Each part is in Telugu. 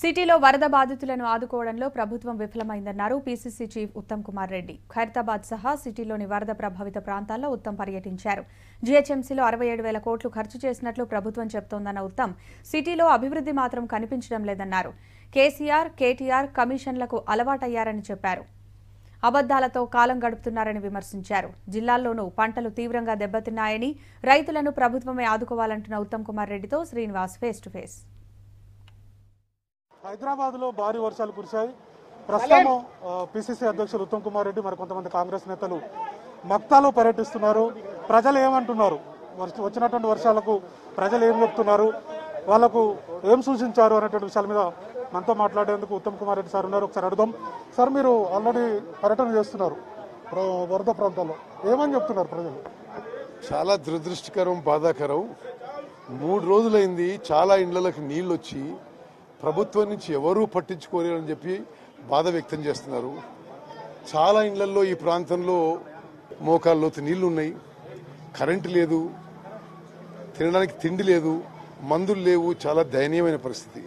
సిటీలో వరద బాధితులను ఆదుకోవడంలో ప్రభుత్వం విఫలమైందన్నారు పీసీసీ చీఫ్ ఉత్తమ్ కుమార్ రెడ్డి ఖైరతాబాద్ సహా సిటీలోని వరద ప్రభావిత ప్రాంతాల్లో ఉత్తమ్ పర్యటించారు జీహెచ్ఎంసీలో అరవై ఏడు వేల కోట్లు ఖర్చు చేసినట్లు ప్రభుత్వం చెబుతోందన్న ఉత్తమ్ సిటీలో అభివృద్ధి మాత్రం కనిపించడం లేదన్నారు కేసీఆర్ కేటీఆర్ కమిషన్లకు అలవాటయ్యారని చెప్పారు అబద్దాలతో కాలం గడుపుతున్నారని విమర్శించారు జిల్లాల్లోనూ పంటలు తీవ్రంగా దెబ్బతిన్నాయని రైతులను ప్రభుత్వమే ఆదుకోవాలంటున్న ఉత్తమ్ కుమార్ రెడ్డితో Srinivas face to face Hyderabad లో భారీ వర్షాలు కురిశాయి ప్రస్తుతం పిసిసి అధ్యక్షులు ఉత్తమ్ కుమార్ రెడ్డి మరి కొంతమంది కాంగ్రెస్ నేతలు మక్తాలో పర్యటిస్తున్నారు ప్రజలు ఏమంటున్నారు వర్ష- వచ్చినటువంటి వర్షాలకు ప్రజలు ఏం చెప్తున్నారు వాళ్లకు ఏం సూచించారు అనేటువంటి విషయాల మీద మనతో మాట్లాడేందుకు ఉత్తమ్ కుమార్ రెడ్డి సార్ ఉన్నారు ఒకసారి అడుగుదాం సార్ మీరు ఆల్రెడీ పర్యటన చేస్తున్నారు ప్ర- వరద ప్రాంతాల్లో ఏమని చెప్తున్నారు ప్రజలు చాలా దురదృష్టకరం బాధాకరం మూడు రోజులైంది చాలా ఇండ్లలకు నీళ్ళు వచ్చి ప్రభుత్వం నుంచి ఎవరూ పట్టించుకోలేరని చెప్పి బాధ వ్యక్తం చేస్తున్నారు చాలా ఇండ్లల్లో ఈ ప్రాంతంలో మోకాల్లోతు నీళ్లు ఉన్నాయి కరెంటు లేదు తినడానికి తిండి లేదు మందులు లేవు చాలా దయనీయమైన పరిస్థితి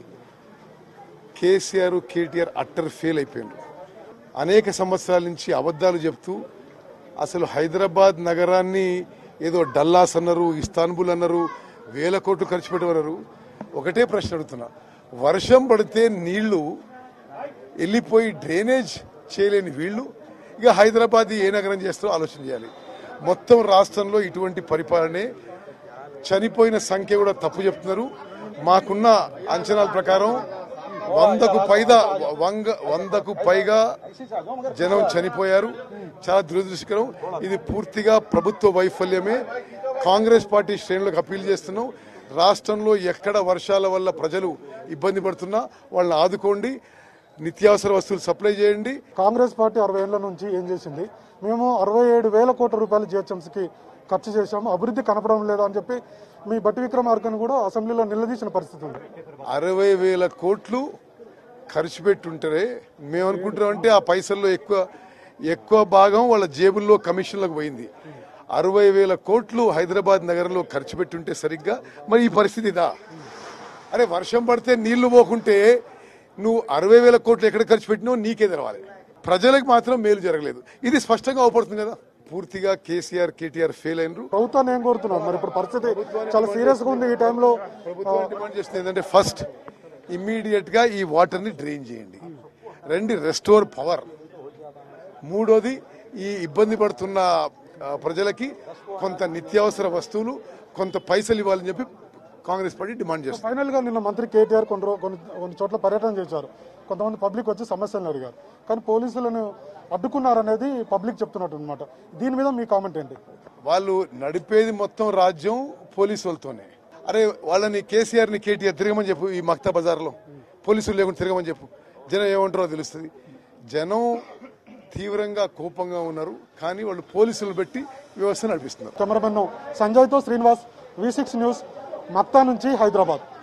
కేసీఆర్ కేటీఆర్ అట్టర్ ఫెయిల్ అయిపోయినారు అనేక సంవత్సరాల నుంచి అబద్ధాలు చెప్తూ అసలు హైదరాబాద్ నగరాన్ని ఏదో డల్లాస్ అన్నారు ఇస్తాన్బుల్ అన్నారు వేల కోట్లు ఖర్చు పెట్టమన్నారు ఒకటే ప్రశ్న అడుగుతున్నా వర్షం పడితే నీళ్లు వెళ్ళిపోయి డ్రైనేజ్ చేయలేని వీళ్ళు ఇక హైదరాబాద్ ఏ నగరం చేస్తారో ఆలోచన చేయాలి మొత్తం రాష్ట్రంలో ఇటువంటి పరిపాలనే చనిపోయిన సంఖ్య కూడా తప్పు చెప్తున్నారు మాకున్న అంచనాల ప్రకారం వందకు పైగా వంగ వందకు పైగా జనం చనిపోయారు చాలా దురదృష్టకరం ఇది పూర్తిగా ప్రభుత్వ వైఫల్యమే కాంగ్రెస్ పార్టీ శ్రేణులకు అప్పీల్ చేస్తున్నాం రాష్ట్రంలో ఎక్కడ వర్షాల వల్ల ప్రజలు ఇబ్బంది పడుతున్నా వాళ్ళని ఆదుకోండి నిత్యావసర వస్తువులు సప్లై చేయండి కాంగ్రెస్ పార్టీ అరవై ఏళ్ల నుంచి ఏం చేసింది మేము అరవై ఏడు వేల కోట్ల రూపాయలు జిహెచ్ఎంసీకి ఖర్చు చేశాము అభివృద్ధి కనపడం లేదా అని చెప్పి మీ బట్టి విక్రమార్కను కూడా అసెంబ్లీలో నిలదీసిన పరిస్థితి ఉంది అరవై వేల కోట్లు ఖర్చు పెట్టుంటారే మేము అనుకుంటున్నాం అంటే ఆ పైసల్లో ఎక్కువ ఎక్కువ భాగం వాళ్ళ జేబుల్లో కమిషన్లకు పోయింది అరవై వేల కోట్లు హైదరాబాద్ నగరంలో ఖర్చు పెట్టుంటే సరిగ్గా మరి ఈ పరిస్థితి ఇదా అరే వర్షం పడితే నీళ్లు పోకుంటే నువ్వు అరవై వేల కోట్లు ఎక్కడ ఖర్చు పెట్టినావు నీకే తెలవాలి ప్రజలకు మాత్రం మేలు జరగలేదు ఇది స్పష్టంగా అవపడుతుంది కదా పూర్తిగా కేసీఆర్ కేటీఆర్ ఫెయిల్ అయినరు ప్రభుత్వాన్ని ఏం కోరుతున్నారు మరి ఇప్పుడు పరిస్థితి చాలా సీరియస్ గా ఉంది ఈ టైంలో ప్రభుత్వం డిమాండ్ చేస్తుంది ఏంటంటే ఫస్ట్ ఇమ్మీడియట్ గా ఈ వాటర్ ని డ్రైన్ చేయండి రెండు రెస్టోర్ పవర్ మూడోది ఈ ఇబ్బంది పడుతున్న ఆ, ప్రజలకి కొంత నిత్యావసర వస్తువులు కొంత పైసలు ఇవ్వాలని చెప్పి కాంగ్రెస్ పార్టీ డిమాండ్ చేస్తుంది ఫైనల్ గా నిన్న మంత్రి కేటీఆర్ కొన్ని రో- కొన్ని కొన్ని చోట్ల పర్యటన చేశారు కొంతమంది పబ్లిక్ వచ్చి సమస్యలను అడిగారు కానీ పోలీసులను అడ్డుకున్నారనేది పబ్లిక్ చెప్తున్నట్టు అనమాట దీని మీద మీ కామెంట్ ఏంటి వాళ్ళు నడిపేది మొత్తం రాజ్యం పోలీసు వాళ్ళతోనే అరే వాళ్ళని కేసీఆర్ ని కేటీఆర్ తిరగమని చెప్పు ఈ మక్తా బజార్లో పోలీసులు లేకుండా తిరగమని చెప్పు జనం ఏమంటారో తెలుస్తుంది జనం తీవ్రంగా కోపంగా ఉన్నారు కానీ వాళ్ళు పోలీసులు పెట్టి వ్యవస్థ నడిపిస్తున్నారు కెమెరామెన్ సంజయ్తో Srinivas V six news Makta నుంచి హైదరాబాద్